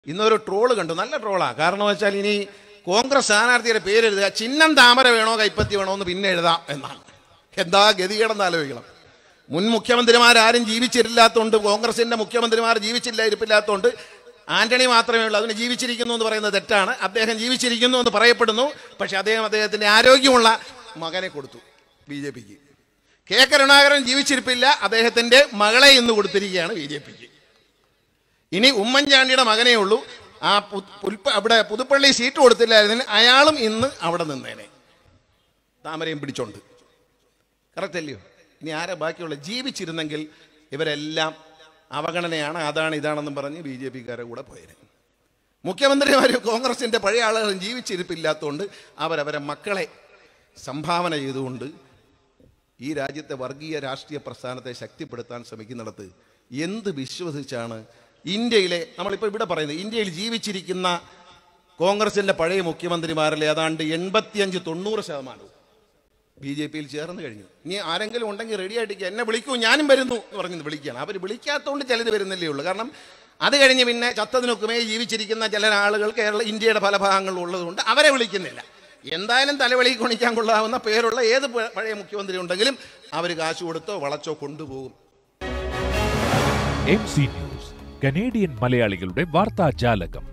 ഇന്നൊരു ട്രോള് കണ്ടു നല്ല ട്രോളാ കാരണം വെച്ചാൽ ഇനി കോൺഗ്രസ് സ്ഥാനാർത്ഥിയുടെ പേര് എഴുതുക ചിഹ്നം താമര വേണോ കൈപ്പത്തി വേണോ എന്ന് പിന്നെ എഴുതാം എന്നാണ് എന്താ ഗതികേടെന്ന് ആലോചിക്കണം മുൻ മുഖ്യമന്ത്രിമാരാരും ജീവിച്ചിരില്ലാത്തതുകൊണ്ട് കോൺഗ്രസിന്റെ മുഖ്യമന്ത്രിമാർ ജീവിച്ചില്ല ഇരിപ്പില്ലാത്തതുകൊണ്ട് ആന്റണി മാത്രമേ ഉള്ളൂ അതിന് ജീവിച്ചിരിക്കുന്നു എന്ന് പറയുന്നത് തെറ്റാണ് അദ്ദേഹം ജീവിച്ചിരിക്കുന്നു എന്ന് പറയപ്പെടുന്നു പക്ഷെ അദ്ദേഹം അദ്ദേഹത്തിന്റെ ആരോഗ്യമുള്ള മകനെ കൊടുത്തു ബി ജെ പിക്ക് കെ കരുണാകരൻ ജീവിച്ചിരിപ്പില്ല അദ്ദേഹത്തിന്റെ മകളെ ഇന്ന് കൊടുത്തിരിക്കുകയാണ് ബി ജെ പിക്ക് ഇനി ഉമ്മൻചാണ്ടിയുടെ മകനേ ഉള്ളൂ ആ പു- പുൽപ്പ അവിടെ പുതുപ്പള്ളി സീറ്റ് കൊടുത്തില്ലായിരുന്നെങ്കിൽ അയാളും ഇന്ന് അവിടെ നിന്നേനെ താമരയും പിടിച്ചോണ്ട് കറക്റ്റ് അല്ലയോ ഇനി ആരാ ബാക്കിയുള്ള ജീവിച്ചിരുന്നെങ്കിൽ ഇവരെല്ലാം അവഗണനയാണ് അതാണ് ഇതാണെന്നും പറഞ്ഞ് ബി ജെ പിക്കാരെ കൂടെ പോയത് മുഖ്യമന്ത്രിമാർ കോൺഗ്രസിന്റെ പഴയ ആളുകളും ജീവിച്ചിരിപ്പില്ലാത്തതുകൊണ്ട് അവരവരെ മക്കളെ സംഭാവന ചെയ്തുകൊണ്ട് ഈ രാജ്യത്തെ വർഗീയ രാഷ്ട്രീയ പ്രസ്ഥാനത്തെ ശക്തിപ്പെടുത്താൻ ശ്രമിക്കുന്നിടത്ത് എന്ത് വിശ്വസിച്ചാണ് ഇന്ത്യയിലെ നമ്മളിപ്പോൾ ഇവിടെ പറയുന്നത് ഇന്ത്യയിൽ ജീവിച്ചിരിക്കുന്ന കോൺഗ്രസിന്റെ പഴയ മുഖ്യമന്ത്രിമാരിൽ ഏതാണ്ട് എൺപത്തിയഞ്ച് തൊണ്ണൂറ് ശതമാനവും ബി ജെ പിയിൽ ചേർന്ന് കഴിഞ്ഞു ഇനി ആരെങ്കിലും ഉണ്ടെങ്കിൽ റെഡി ആയിട്ടിരിക്കുക എന്നെ വിളിക്കൂ ഞാനും വരുന്നു എന്ന് പറഞ്ഞ് വിളിക്കുകയാണ് അവർ വിളിക്കാത്തതുകൊണ്ട് ചിലർ വരുന്നില്ലേ ഉള്ളൂ കാരണം അത് കഴിഞ്ഞ് പിന്നെ ചത്തതിനൊക്കുമേ ജീവിച്ചിരിക്കുന്ന ചില ആളുകൾ കേരള ഇന്ത്യയുടെ പല ഭാഗങ്ങളിലും ഉള്ളതുകൊണ്ട് അവരെ വിളിക്കുന്നില്ല എന്തായാലും തലവെളി കൊണിക്കാൻ കൊള്ളാവുന്ന പേരുള്ള ഏത് പ- പഴയ മുഖ്യമന്ത്രി ഉണ്ടെങ്കിലും അവർ കാശ് കൊടുത്തോ വളച്ചോ കൊണ്ടുപോകും എം സി ന്യൂസ് കനേഡിയൻ മലയാളികളുടെ വാർത്താ ജാലകം